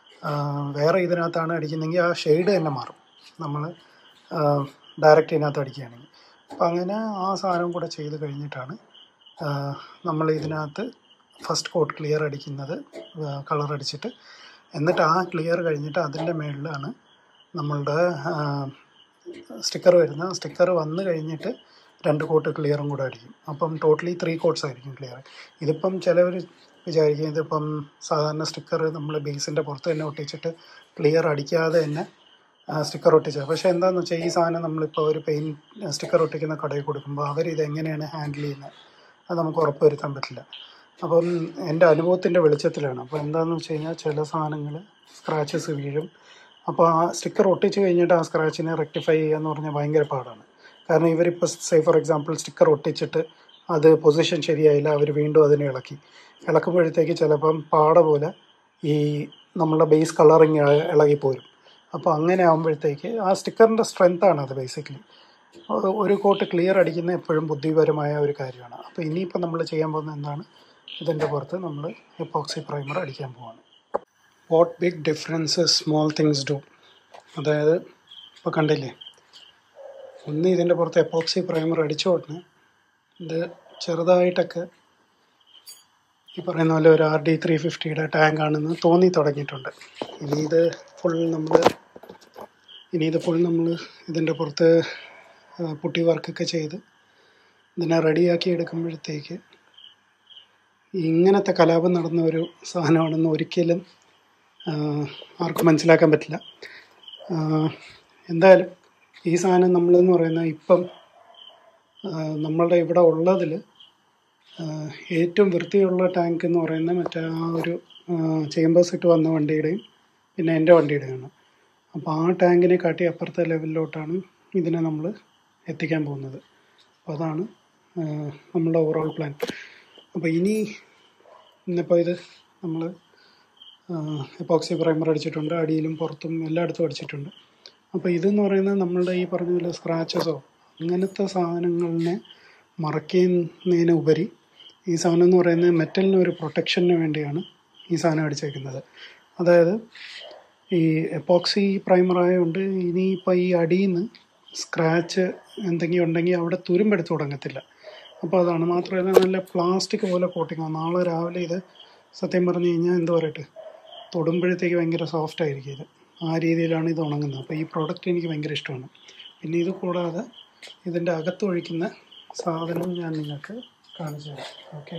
വേറെ ഇതിനകത്താണ് അടിക്കുന്നതെങ്കിൽ ആ ഷെയ്ഡ് തന്നെ മാറും നമ്മൾ ഡയറക്റ്റ് ഇതിനകത്ത് അടിക്കുകയാണെങ്കിൽ അപ്പം അങ്ങനെ ആ സാധനം കൂടെ ചെയ്ത് കഴിഞ്ഞിട്ടാണ് നമ്മൾ ഇതിനകത്ത് ഫസ്റ്റ് കോട്ട് ക്ലിയർ അടിക്കുന്നത് കളർ അടിച്ചിട്ട് എന്നിട്ട് ആ ക്ലിയർ കഴിഞ്ഞിട്ട് അതിൻ്റെ മേളിലാണ് നമ്മളുടെ സ്റ്റിക്കർ വരുന്ന സ്റ്റിക്കർ വന്നു കഴിഞ്ഞിട്ട് രണ്ട് കോട്ട് ക്ലിയറും കൂടെ അടിക്കും അപ്പം ടോട്ടലി ത്രീ കോട്ട്സ് ആയിരിക്കും ക്ലിയർ ഇതിപ്പം ചിലവർ വിചാരിക്കും ഇതിപ്പം സാധാരണ സ്റ്റിക്കർ നമ്മൾ ബേസിൻ്റെ പുറത്ത് തന്നെ ഒട്ടിച്ചിട്ട് ക്ലിയർ അടിക്കാതെ തന്നെ സ്റ്റിക്കർ ഒട്ടിച്ചത് പക്ഷേ എന്താണെന്ന് വെച്ചാൽ ഈ സാധനം നമ്മളിപ്പോൾ ഒരു പെയിൻറ്റ് സ്റ്റിക്കർ ഒട്ടിക്കുന്ന കടയിൽ കൊടുക്കുമ്പോൾ അവർ ഇത് എങ്ങനെയാണ് ഹാൻഡിൽ ചെയ്യുന്നത് അത് നമുക്ക് ഉറപ്പ് വരുത്താൻ പറ്റില്ല അപ്പം എൻ്റെ അനുഭവത്തിൻ്റെ വെളിച്ചത്തിലാണ് അപ്പോൾ എന്താണെന്ന് വെച്ച് കഴിഞ്ഞാൽ ചില സാധനങ്ങൾ സ്ക്രാച്ചസ് വീഴും അപ്പോൾ ആ സ്റ്റിക്കർ ഒട്ടിച്ച് കഴിഞ്ഞിട്ട് ആ സ്ക്രാച്ചിനെ റെക്ടിഫൈ ചെയ്യുക എന്ന് പറഞ്ഞാൽ ഭയങ്കര പാടാണ് കാരണം ഇവരിപ്പോൾ സേ ഫോർ എക്സാമ്പിൾ സ്റ്റിക്കർ ഒട്ടിച്ചിട്ട് അത് പൊസിഷൻ ശരിയായില്ല അവർ വീണ്ടും അതിനെ ഇളക്കി ഇളക്കുമ്പോഴത്തേക്ക് ചിലപ്പം പാട പോലെ ഈ നമ്മളുടെ ബേസ് കളറിങ് ഇളകിപ്പോരും അപ്പോൾ അങ്ങനെ ആകുമ്പോഴത്തേക്ക് ആ സ്റ്റിക്കറിൻ്റെ സ്ട്രെങ്ത്താണ് അത് ബേസിക്കലി ഒരു കോട്ട് ക്ലിയർ അടിക്കുന്ന എപ്പോഴും ബുദ്ധിപരമായ ഒരു കാര്യമാണ് അപ്പോൾ ഇനിയിപ്പോൾ നമ്മൾ ചെയ്യാൻ പോകുന്നത് എന്താണ് ഇതിൻ്റെ പുറത്ത് നമ്മൾ എപ്പോക്സി പ്രൈമർ അടിക്കാൻ പോവാണ് what big difference small things do അതായത് ഇപ്പോൾ കണ്ടില്ലേ ഒന്ന് ഇതിൻ്റെ പുറത്ത് എപ്പോക്സി പ്രൈമർ അടിച്ച ഉടനെ ഇത് ചെറുതായിട്ടൊക്കെ ഈ പറയുന്ന പോലെ ഒരു ആർ ഡി ത്രീ ഫിഫ്റ്റിയുടെ ടാങ്ക് ആണെന്ന് തോന്നി തുടങ്ങിയിട്ടുണ്ട് ഇനി ഇത് ഫുൾ നമ്മൾ ഇനി ഇത് ഫുൾ നമ്മൾ ഇതിൻ്റെ പുറത്ത് ആ, പുട്ടി വർക്കൊക്കെ ചെയ്ത് ഇതിനെ റെഡിയാക്കി എടുക്കുമ്പോഴത്തേക്ക് ഇങ്ങനത്തെ കലാപം നടന്ന ഒരു സാധനമാണെന്ന് ഒരിക്കലും ആ, ആർക്കും മനസ്സിലാക്കാൻ പറ്റില്ല ആ, എന്തായാലും ഈ സാധനം നമ്മളെന്ന് പറയുന്നത് ഇപ്പം ആ, നമ്മളുടെ ഇവിടെ ഉള്ളതിൽ ഏറ്റവും വൃത്തിയുള്ള ടാങ്ക് എന്ന് പറയുന്നത് മറ്റേ ആ ഒരു ചേമ്പേഴ്സ് ഇട്ട് വന്ന വണ്ടിയുടെയും പിന്നെ എൻ്റെ വണ്ടിയുടെയാണ് അപ്പോൾ ആ ടാങ്കിനെ കാട്ടി അപ്പുറത്തെ ലെവലിലോട്ടാണ് ഇതിനെ നമ്മൾ എത്തിക്കാൻ പോകുന്നത് അപ്പോൾ അതാണ് ആ, നമ്മളുടെ ഓവറോൾ പ്ലാൻ അപ്പോൾ ഇനി ഇന്നിപ്പോൾ ഇത് നമ്മൾ എപ്പോക്സി പ്രൈമർ അടിച്ചിട്ടുണ്ട് അടിയിലും പുറത്തും എല്ലായിടത്തും അടിച്ചിട്ടുണ്ട് അപ്പോൾ ഇതെന്ന് പറയുന്നത് നമ്മളുടെ ഈ പറഞ്ഞ പോലെ സ്ക്രാച്ചസോ അങ്ങനത്തെ സാധനങ്ങളിനെ മറയ്ക്കുന്നതിന് ഉപരി ഈ സാധനം എന്ന് പറയുന്നത് മെറ്റലിന് ഒരു പ്രൊട്ടക്ഷന് വേണ്ടിയാണ് ഈ സാധനം അടിച്ചേക്കുന്നത് അതായത് ഈ എപ്പോക്സി പ്രൈമർ ആയതുകൊണ്ട് ഇനിയിപ്പോൾ ഈ അടിയിൽ നിന്ന് സ്ക്രാച്ച് എന്തെങ്കിലും ഉണ്ടെങ്കിൽ അവിടെ തുരുമ്പെടുത്ത് തുടങ്ങത്തില്ല അപ്പോൾ അതാണ് മാത്രമല്ല നല്ല പ്ലാസ്റ്റിക് പോലെ കോട്ടിങ് നാളെ രാവിലെ ഇത് സത്യം പറഞ്ഞു കഴിഞ്ഞാൽ എന്താ പറയട്ടെ തൊടുമ്പോഴത്തേക്ക് ഭയങ്കര സോഫ്റ്റ് ആയിരിക്കും ഇത് ആ രീതിയിലാണ് ഇത് ഉണങ്ങുന്നത് അപ്പോൾ ഈ പ്രോഡക്റ്റ് എനിക്ക് ഭയങ്കര ഇഷ്ടമാണ് പിന്നെ ഇത് കൂടാതെ ഇതിൻ്റെ അകത്ത് ഒഴിക്കുന്ന സാധനം ഞാൻ നിങ്ങൾക്ക് കാണിച്ചു തരാം ഓക്കെ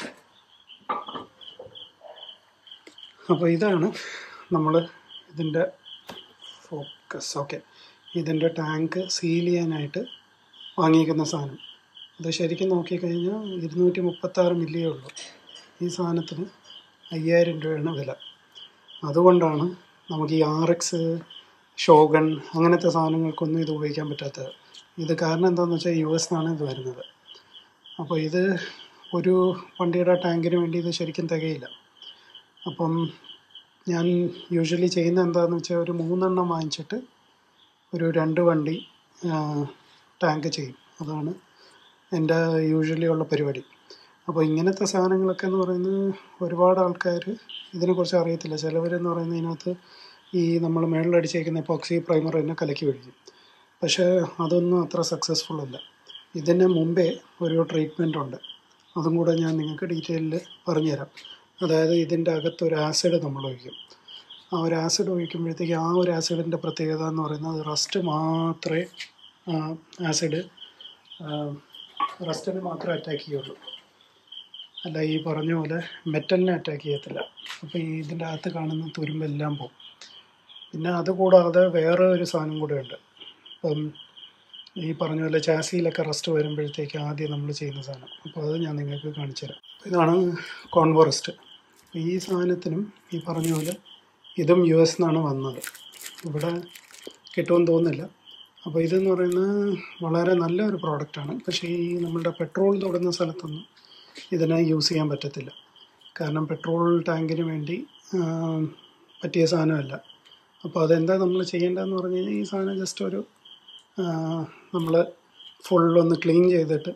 അപ്പോൾ ഇതാണ് നമ്മൾ ഇതിൻ്റെ ഫോക്കസ് ഓക്കെ ഇതിൻ്റെ ടാങ്ക് സീൽ ചെയ്യാനായിട്ട് വാങ്ങിയിരിക്കുന്ന സാധനം ഇത് ശരിക്കും നോക്കിക്കഴിഞ്ഞാൽ ഇരുന്നൂറ്റി മുപ്പത്താറ് മില്ലിയേ ഉള്ളൂ ഈ സാധനത്തിന് അയ്യായിരം രൂപയാണ് വില അതുകൊണ്ടാണ് നമുക്ക് ഈ ആർ എക്സ് ഷോഗൺ അങ്ങനത്തെ സാധനങ്ങൾക്കൊന്നും ഇത് ഉപയോഗിക്കാൻ പറ്റാത്തത് ഇത് കാരണം എന്താണെന്ന് വെച്ചാൽ യു എസ് നിന്നാണ് ഇത് വരുന്നത് അപ്പോൾ ഇത് ഒരു വണ്ടിയുടെ ടാങ്കിന് വേണ്ടി ഇത് ശരിക്കും തികയില്ല അപ്പം ഞാൻ യൂഷ്വലി ചെയ്യുന്ന എന്താണെന്ന് വെച്ചാൽ ഒരു മൂന്നെണ്ണം വാങ്ങിച്ചിട്ട് ഒരു രണ്ട് വണ്ടി ടാങ്ക് ചെയ്യും അതാണ് എൻ്റെ യൂഷ്വലി ഉള്ള പരിപാടി അപ്പോൾ ഇങ്ങനത്തെ സാധനങ്ങളൊക്കെ എന്ന് പറയുന്നത് ഒരുപാട് ആൾക്കാർ ഇതിനെക്കുറിച്ച് അറിയത്തില്ല ചിലവരെന്ന് പറയുന്നത് ഇതിനകത്ത് ഈ നമ്മൾ മേളിലടിച്ചേക്കുന്ന എപ്പോക്സി പ്രൈമർ തന്നെ കലക്കി ഒഴിക്കും പക്ഷേ അതൊന്നും അത്ര സക്സസ്ഫുൾ അല്ല ഇതിന് മുമ്പേ ഒരു ട്രീറ്റ്മെൻ്റ് ഉണ്ട് അതും കൂടെ ഞാൻ നിങ്ങൾക്ക് ഡീറ്റെയിലിൽ പറഞ്ഞുതരാം അതായത് ഇതിൻ്റെ അകത്ത് ഒരു ആസിഡ് നമ്മൾ ഒഴിക്കും ആ ഒരു ആസിഡ് ഒഴിക്കുമ്പോഴത്തേക്ക് ആ ഒരു ആസിഡിൻ്റെ പ്രത്യേകത എന്ന് പറയുന്നത് റസ്റ്റ് മാത്രമേ ആസിഡ് റസ്റ്റിന് മാത്രമേ അറ്റാക്ക് ചെയ്യുള്ളൂ അല്ല ഈ പറഞ്ഞ പോലെ മെറ്റലിനെ അറ്റാക്ക് ചെയ്യത്തില്ല അപ്പോൾ ഈ ഇതിൻ്റെ അകത്ത് കാണുന്ന തുരുമ്പെല്ലാം പോകും പിന്നെ അതുകൂടാതെ വേറെ ഒരു സാധനം കൂടെ ഉണ്ട് ഇപ്പം ഈ പറഞ്ഞ പോലെ ചാസിയിലൊക്കെ റസ്റ്റ് വരുമ്പോഴത്തേക്ക് ആദ്യം നമ്മൾ ചെയ്യുന്ന സാധനം അപ്പോൾ അത് ഞാൻ നിങ്ങൾക്ക് കാണിച്ചു തരാം ഇതാണ് കോൺവോറസ്റ്റ് ഈ സാധനത്തിനും ഈ പറഞ്ഞ പോലെ ഇതും യു എസ് നിന്നാണ് വന്നത് ഇവിടെ കിട്ടുമെന്ന് തോന്നുന്നില്ല അപ്പോൾ ഇതെന്ന് പറയുന്നത് വളരെ നല്ലൊരു പ്രോഡക്റ്റാണ് പക്ഷേ ഈ നമ്മളുടെ പെട്രോൾ തൊടുന്ന സ്ഥലത്തൊന്നും ഇതിനെ യൂസ് ചെയ്യാൻ പറ്റത്തില്ല കാരണം പെട്രോൾ ടാങ്കിന് വേണ്ടി ആ, പറ്റിയ സാധനമല്ല അപ്പോൾ അതെന്താ നമ്മൾ ചെയ്യേണ്ടതെന്ന് പറഞ്ഞു കഴിഞ്ഞാൽ ഈ സാധനം ജസ്റ്റ് ഒരു നമ്മൾ ഫുള്ളൊന്ന് ക്ലീൻ ചെയ്തിട്ട്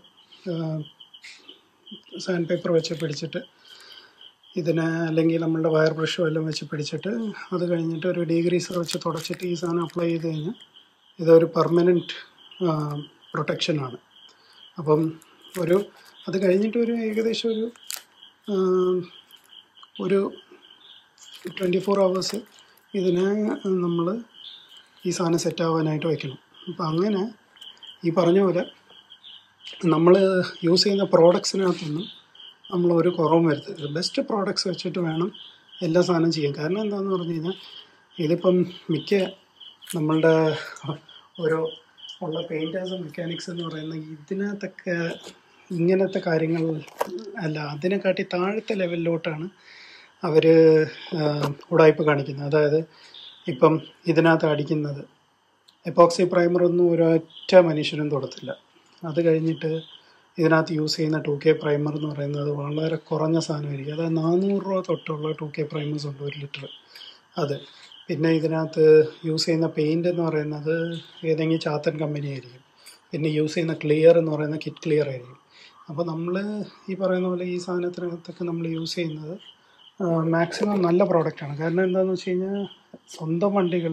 സാൻഡ് പേപ്പർ വെച്ച് പിടിച്ചിട്ട് ഇതിനെ അല്ലെങ്കിൽ നമ്മളുടെ വയർ ബ്രഷ് വല്ലതും വെച്ച് പിടിച്ചിട്ട് അത് കഴിഞ്ഞിട്ട് ഒരു ഡീഗ്രീസർ വെച്ച് തുടച്ചിട്ട് ഈ സാധനം അപ്ലൈ ചെയ്ത് കഴിഞ്ഞാൽ ഇതൊരു പെർമനൻറ്റ് പ്രൊട്ടക്ഷനാണ് അപ്പം ഒരു അത് കഴിഞ്ഞിട്ട് ഒരു ഏകദേശം ഒരു ആ, ഒരു ട്വൻറ്റി ഫോർ അവേഴ്സ് ഇതിനെ നമ്മൾ ഈ സാധനം സെറ്റ് ആവാനായിട്ട് വയ്ക്കണം അപ്പം അങ്ങനെ ഈ പറഞ്ഞ പോലെ നമ്മൾ യൂസ് ചെയ്യുന്ന പ്രോഡക്ട്സിനകത്തൊന്നും നമ്മൾ ഒരു കുറവും വരുത്തരുത് ബെസ്റ്റ് പ്രോഡക്ട്സ് വെച്ചിട്ട് വേണം എല്ലാ സാധനവും ചെയ്യാൻ കാരണം എന്താണെന്ന് പറഞ്ഞു കഴിഞ്ഞാൽ ഇതിപ്പം മിക്ക നമ്മളുടെ ഓരോ ഉള്ള പെയിൻറ്റേഴ്സും മെക്കാനിക്സ് എന്ന് പറയുന്ന ഇതിനകത്തൊക്കെ ഇങ്ങനത്തെ കാര്യങ്ങൾ അല്ല അതിനെക്കാട്ടി താഴത്തെ ലെവലിലോട്ടാണ് അവർ ഉടായ്പ കാണിക്കുന്നത് അതായത് ഇപ്പം ഇതിനകത്ത് അടിക്കുന്നത് എപ്പോക്സി പ്രൈമർ ഒന്നും ഒരൊറ്റ മനുഷ്യനും തൊടത്തില്ല അത് കഴിഞ്ഞിട്ട് ഇതിനകത്ത് യൂസ് ചെയ്യുന്ന ടു കെ പ്രൈമർ എന്ന് പറയുന്നത് വളരെ കുറഞ്ഞ സാധനമായിരിക്കും അതായത് നാനൂറ് രൂപ തൊട്ടുള്ള ടു കെ പ്രൈമേഴ്സ് ഉണ്ട് ഒരു ലിറ്റർ അത് പിന്നെ ഇതിനകത്ത് യൂസ് ചെയ്യുന്ന പെയിൻ്റ് എന്ന് പറയുന്നത് ഏതെങ്കിലും ചാത്തൻ കമ്പനി ആയിരിക്കും പിന്നെ യൂസ് ചെയ്യുന്ന ക്ലിയർ എന്ന് പറയുന്ന കിറ്റ് ക്ലിയർ ആയിരിക്കും അപ്പോൾ നമ്മൾ ഈ പറയുന്ന പോലെ ഈ സാധനത്തിനകത്തൊക്കെ നമ്മൾ യൂസ് ചെയ്യുന്നത് മാക്സിമം നല്ല പ്രോഡക്റ്റാണ് കാരണം എന്താണെന്ന് വെച്ച് കഴിഞ്ഞാൽ സ്വന്തം വണ്ടികൾ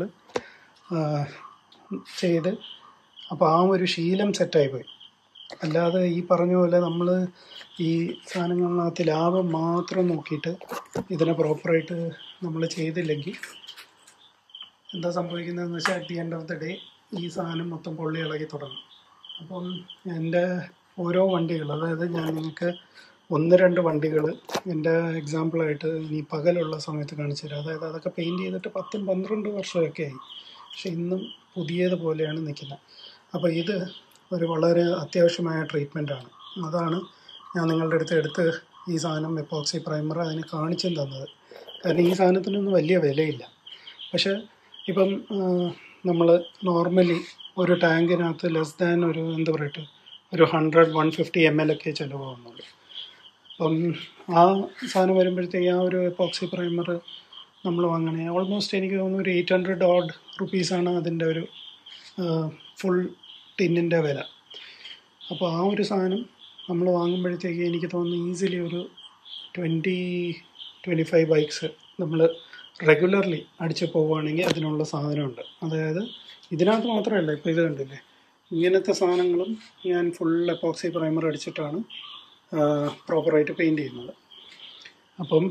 ചെയ്ത് അപ്പോൾ ആ ഒരു ശീലം സെറ്റായി പോയി അല്ലാതെ ഈ പറഞ്ഞ പോലെ നമ്മൾ ഈ സാധനങ്ങളിനകത്ത് ലാഭം മാത്രം നോക്കിയിട്ട് ഇതിനെ പ്രോപ്പറായിട്ട് നമ്മൾ ചെയ്തില്ലെങ്കിൽ എന്താ സംഭവിക്കുന്നതെന്ന് വെച്ചാൽ at the end of the day ഈ സാധനം മൊത്തം പൊള്ളി ഇളകി തുടങ്ങും അപ്പം എൻ്റെ ഓരോ വണ്ടികൾ അതായത് ഞാൻ നിങ്ങൾക്ക് ഒന്ന് രണ്ട് വണ്ടികൾ എൻ്റെ എക്സാമ്പിളായിട്ട് ഇനി പകലുള്ള സമയത്ത് കാണിച്ചു തരാം അതായത് അതൊക്കെ പെയിൻറ് ചെയ്തിട്ട് പത്തും പന്ത്രണ്ട് വർഷമൊക്കെ ആയി പക്ഷെ ഇന്നും പുതിയതുപോലെയാണ് നിൽക്കുന്നത് അപ്പോൾ ഇത് ഒരു വളരെ അത്യാവശ്യമായ ട്രീറ്റ്മെൻറ്റാണ് അതാണ് ഞാൻ നിങ്ങളുടെ അടുത്ത് എടുത്ത് ഈ സാധനം എപ്പോക്സി പ്രൈമർ അതിന് കാണിച്ചും തന്നത് കാരണം ഈ സാധനത്തിനൊന്നും വലിയ വിലയില്ല പക്ഷേ ഇപ്പം നമ്മൾ നോർമലി ഒരു ടാങ്കിനകത്ത് ലെസ് ദാൻ ഒരു എന്താ പറയട്ടെ ഒരു hundred one fifty M L ഒക്കെ ചിലവാകുന്നുള്ളൂ അപ്പം ആ സാധനം വരുമ്പോഴത്തേക്ക് ആ ഒരു എപ്പോക്സി പ്രൈമർ നമ്മൾ വാങ്ങണേ ഓൾമോസ്റ്റ് എനിക്ക് തോന്നുന്നു ഒരു എയ്റ്റ് ഹൺഡ്രഡ് ഓഡ് റുപ്പീസാണ് അതിൻ്റെ ഒരു ഫുൾ ടിന്നിൻ്റെ വില അപ്പോൾ ആ ഒരു സാധനം നമ്മൾ വാങ്ങുമ്പോഴത്തേക്ക് എനിക്ക് തോന്നുന്നു ഈസിലി ഒരു ട്വൻറ്റി ട്വൻറ്റി ഫൈവ് ബൈക്സ് നമ്മൾ റെഗുലർലി അടിച്ച് പോവുകയാണെങ്കിൽ അതിനുള്ള സാധനമുണ്ട് അതായത് ഇതിനകത്ത് മാത്രമല്ല ഇപ്പോൾ ഇത് കണ്ടില്ലേ ഇങ്ങനത്തെ സാധനങ്ങളും ഞാൻ ഫുൾ എപ്പോക്സി പ്രൈമർ അടിച്ചിട്ടാണ് പ്രോപ്പറായിട്ട് പെയിൻറ് ചെയ്യുന്നത് അപ്പം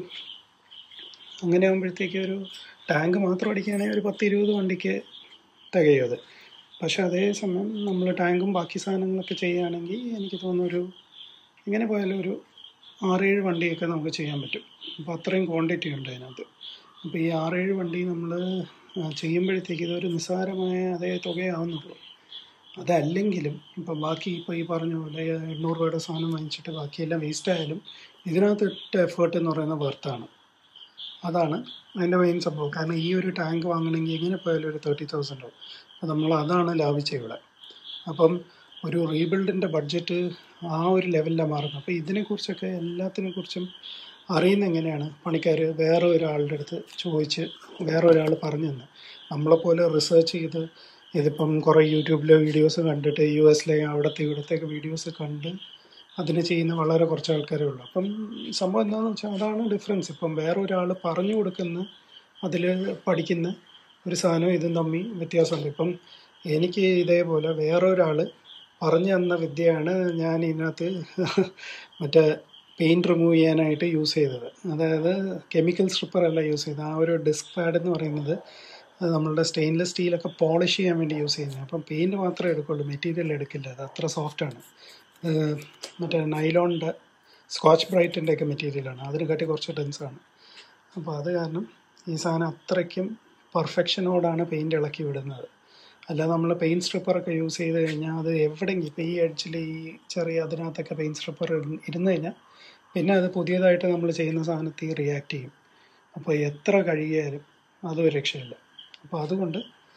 അങ്ങനെ ആകുമ്പോഴത്തേക്ക് ഒരു ടാങ്ക് മാത്രം അടിക്കുകയാണെങ്കിൽ ഒരു പത്ത് ഇരുപത് വണ്ടിക്ക് തികയും അത് പക്ഷെ അതേസമയം നമ്മൾ ടാങ്കും ബാക്കി സാധനങ്ങളൊക്കെ ചെയ്യുകയാണെങ്കിൽ എനിക്ക് തോന്നുന്നു ഒരു എങ്ങനെ പോയാലും ഒരു ആറേഴ് വണ്ടിയൊക്കെ നമുക്ക് ചെയ്യാൻ പറ്റും അപ്പോൾ അത്രയും ക്വാണ്ടിറ്റി ഉണ്ട് അതിനകത്ത് അപ്പോൾ ഈ ആറേഴ് വണ്ടി നമ്മൾ ചെയ്യുമ്പോഴത്തേക്ക് ഇതൊരു നിസ്സാരമായ അതേ തുകയാവുന്നുള്ളൂ അതല്ലെങ്കിലും ഇപ്പം ബാക്കി ഇപ്പോൾ ഈ പറഞ്ഞ പോലെ എണ്ണൂറ് രൂപയുടെ സാധനം വാങ്ങിച്ചിട്ട് ബാക്കിയെല്ലാം വേസ്റ്റ് ആയാലും ഇതിനകത്ത് ഇട്ട എഫേർട്ട് എന്ന് പറയുന്നത് വർത്താണ് അതാണ് അതിൻ്റെ മെയിൻ സംഭവം കാരണം ഈ ഒരു ടാങ്ക് വാങ്ങണമെങ്കിൽ എങ്ങനെ പോയാലും ഒരു തേർട്ടി തൗസൻഡ് ആവും അപ്പോൾ നമ്മൾ അതാണ് ലാഭിച്ചത് ഇവിടെ അപ്പം ഒരു റീബിൽഡിൻ്റെ ബഡ്ജറ്റ് ആ ഒരു ലെവലിലാണ് മാറുന്നത് അപ്പോൾ ഇതിനെക്കുറിച്ചൊക്കെ എല്ലാത്തിനെ കുറിച്ചും അറിയുന്ന എങ്ങനെയാണ് പണിക്കാർ വേറെ ഒരാളുടെ അടുത്ത് ചോദിച്ച് വേറെ ഒരാൾ പറഞ്ഞു തന്നെ നമ്മളെപ്പോലെ റിസർച്ച് ചെയ്ത് ഇതിപ്പം കുറേ യൂട്യൂബിലെ വീഡിയോസ് കണ്ടിട്ട് യു എസിലെ അവിടുത്തെ ഇവിടത്തെയൊക്കെ വീഡിയോസ് കണ്ട് അതിന് ചെയ്യുന്ന വളരെ കുറച്ച് ആൾക്കാരേ ഉള്ളൂ അപ്പം സംഭവം എന്താണെന്ന് വെച്ചാൽ അതാണ് ഡിഫറൻസ് ഇപ്പം വേറെ ഒരാൾ പറഞ്ഞു കൊടുക്കുന്ന അതിൽ പഠിക്കുന്ന ഒരു സാധനം ഇതും തമ്മിൽ വ്യത്യാസമുണ്ട് ഇപ്പം എനിക്ക് ഇതേപോലെ വേറൊരാൾ പറഞ്ഞു തന്ന വിദ്യയാണ് ഞാൻ ഇതിനകത്ത് മറ്റേ പെയിൻറ് റിമൂവ് ചെയ്യാനായിട്ട് യൂസ് ചെയ്തത് അതായത് കെമിക്കൽ സ്ട്രിപ്പർ അല്ല യൂസ് ചെയ്തത് ആ ഒരു ഡിസ്ക് പാഡ് എന്ന് പറയുന്നത് അത് നമ്മളുടെ സ്റ്റെയിൻലെസ് സ്റ്റീലൊക്കെ പോളിഷ് ചെയ്യാൻ വേണ്ടി യൂസ് ചെയ്യുന്നത് അപ്പം പെയിൻറ് മാത്രമേ എടുക്കുള്ളൂ മെറ്റീരിയൽ എടുക്കില്ല അത് അത്ര സോഫ്റ്റാണ് മറ്റേ നൈലോണിൻ്റെ സ്കോച്ച് ബ്രൈറ്റിൻ്റെ ഒക്കെ മെറ്റീരിയലാണ് അതിന് കാട്ടി കുറച്ച് ഡെൻസാണ് അപ്പോൾ അത് കാരണം ഈ സാധനം അത്രയ്ക്കും പെർഫെക്ഷനോടാണ് പെയിൻറ് ഇളക്കി വിടുന്നത് അല്ലാതെ നമ്മൾ പെയിൻറ് സ്ട്രിപ്പറൊക്കെ യൂസ് ചെയ്ത് കഴിഞ്ഞാൽ അത് എവിടെയെങ്കിലും ഇപ്പോൾ ഈ എഡ്ജിൽ ഈ ചെറിയ അതിനകത്തൊക്കെ പെയിൻറ് സ്ട്രിപ്പർ ഇരുന്ന് കഴിഞ്ഞാൽ പിന്നെ അത് പുതിയതായിട്ട് നമ്മൾ ചെയ്യുന്ന സാധനത്തിൽ റിയാക്ട് ചെയ്യും അപ്പോൾ എത്ര കഴുകിയാലും അതൊരു രക്ഷയില്ല അപ്പോൾ അതുകൊണ്ട്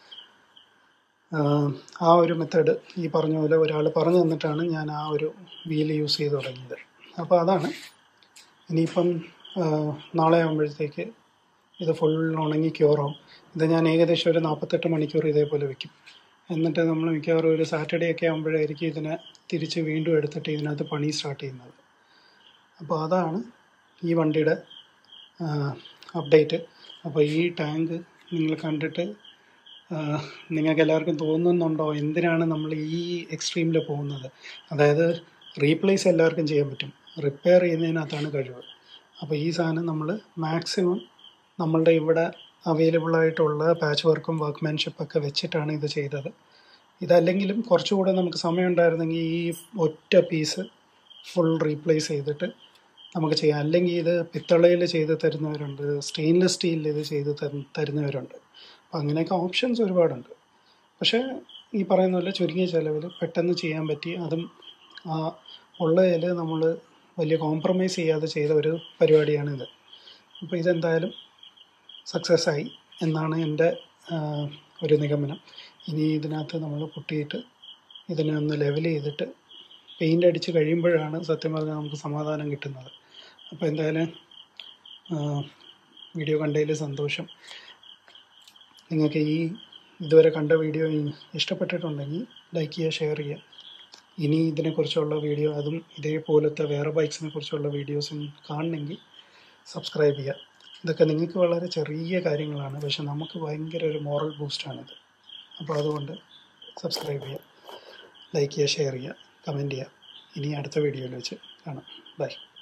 ആ ഒരു മെത്തേഡ് ഈ പറഞ്ഞ പോലെ ഒരാൾ പറഞ്ഞു തന്നിട്ടാണ് ഞാൻ ആ ഒരു വീൽ യൂസ് ചെയ്ത് തുടങ്ങിയത് അപ്പോൾ അതാണ് ഇനിയിപ്പം നാളെ ആകുമ്പോഴത്തേക്ക് ഇത് ഫുൾ ഉണങ്ങി ക്യൂറാവും ഇത് ഞാൻ ഏകദേശം ഒരു നാൽപ്പത്തെട്ട് മണിക്കൂർ ഇതേപോലെ വെക്കും എന്നിട്ട് നമ്മൾ മിക്കവാറും ഒരു സാറ്റർഡേ ഒക്കെ ആകുമ്പോഴായിരിക്കും ഇതിനെ തിരിച്ച് വീണ്ടും എടുത്തിട്ട് ഇതിനകത്ത് പണി സ്റ്റാർട്ട് ചെയ്യുന്നത് അപ്പോൾ അതാണ് ഈ വണ്ടിയുടെ അപ്ഡേറ്റ് അപ്പോൾ ഈ ടാങ്ക് നിങ്ങൾ കണ്ടിട്ട് നിങ്ങൾക്ക് എല്ലാവർക്കും തോന്നുന്നുണ്ടോ എന്തിനാണ് നമ്മൾ ഈ എക്സ്ട്രീമിൽ പോകുന്നത് അതായത് റീപ്ലേസ് എല്ലാവർക്കും ചെയ്യാൻ പറ്റും റിപ്പയർ ചെയ്യുന്നതിനകത്താണ് കഴിവ് അപ്പോൾ ഈ സാധനം നമ്മൾ മാക്സിമം നമ്മളുടെ ഇവിടെ അവൈലബിൾ ആയിട്ടുള്ള പാച്ച് വർക്കും വർക്ക്മാൻഷിപ്പ് ഒക്കെ വെച്ചിട്ടാണ് ഇത് ചെയ്തത് ഇതല്ലെങ്കിലും കുറച്ചുകൂടെ നമുക്ക് സമയം ഉണ്ടായിരുന്നെങ്കിൽ ഈ ഒറ്റ പീസ് ഫുൾ റീപ്ലേസ് ചെയ്തിട്ട് നമുക്ക് ചെയ്യാം അല്ലെങ്കിൽ ഇത് പിത്തളയിൽ ചെയ്ത് തരുന്നവരുണ്ട് സ്റ്റെയിൻലെസ് സ്റ്റീലിൽ ഇത് ചെയ്ത് തരുന്നവരുണ്ട് അപ്പം അങ്ങനെയൊക്കെ ഓപ്ഷൻസ് ഒരുപാടുണ്ട് പക്ഷേ ഈ പറയുന്ന പോലെ ചുരുങ്ങിയ ചിലവിൽ പെട്ടെന്ന് ചെയ്യാൻ പറ്റി അതും ആ ഉള്ളതിൽ നമ്മൾ വലിയ കോംപ്രമൈസ് ചെയ്യാതെ ചെയ്ത ഒരു പരിപാടിയാണിത് അപ്പോൾ ഇതെന്തായാലും സക്സസ് ആയി എന്നാണ് എൻ്റെ ഒരു നിഗമനം ഇനി ഇതിനകത്ത് നമ്മൾ പൊട്ടിയിട്ട് ഇതിനെ ഒന്ന് ലെവൽ ചെയ്തിട്ട് പെയിൻ്റ് അടിച്ച് കഴിയുമ്പോഴാണ് സത്യം പറഞ്ഞാൽ നമുക്ക് സമാധാനം കിട്ടുന്നത് അപ്പോൾ എന്തായാലും വീഡിയോ കണ്ടതിൽ സന്തോഷം നിങ്ങൾക്ക് ഈ ഇതുവരെ കണ്ട വീഡിയോ ഇഷ്ടപ്പെട്ടിട്ടുണ്ടെങ്കിൽ ലൈക്ക് ചെയ്യുക ഷെയർ ചെയ്യുക ഇനി ഇതിനെക്കുറിച്ചുള്ള വീഡിയോ അതും ഇതേപോലത്തെ വേറെ ബൈക്സിനെ കുറിച്ചുള്ള വീഡിയോസും കാണണമെങ്കിൽ സബ്സ്ക്രൈബ് ചെയ്യുക ഇതൊക്കെ നിങ്ങൾക്ക് വളരെ ചെറിയ കാര്യങ്ങളാണ് പക്ഷെ നമുക്ക് ഭയങ്കര ഒരു മോറൽ ബൂസ്റ്റാണിത് അപ്പോൾ അതുകൊണ്ട് സബ്സ്ക്രൈബ് ചെയ്യുക ലൈക്ക് ചെയ്യുക ഷെയർ ചെയ്യുക കമൻറ്റ് ചെയ്യുക ഇനി അടുത്ത വീഡിയോയിൽ വെച്ച് കാണാം ബൈ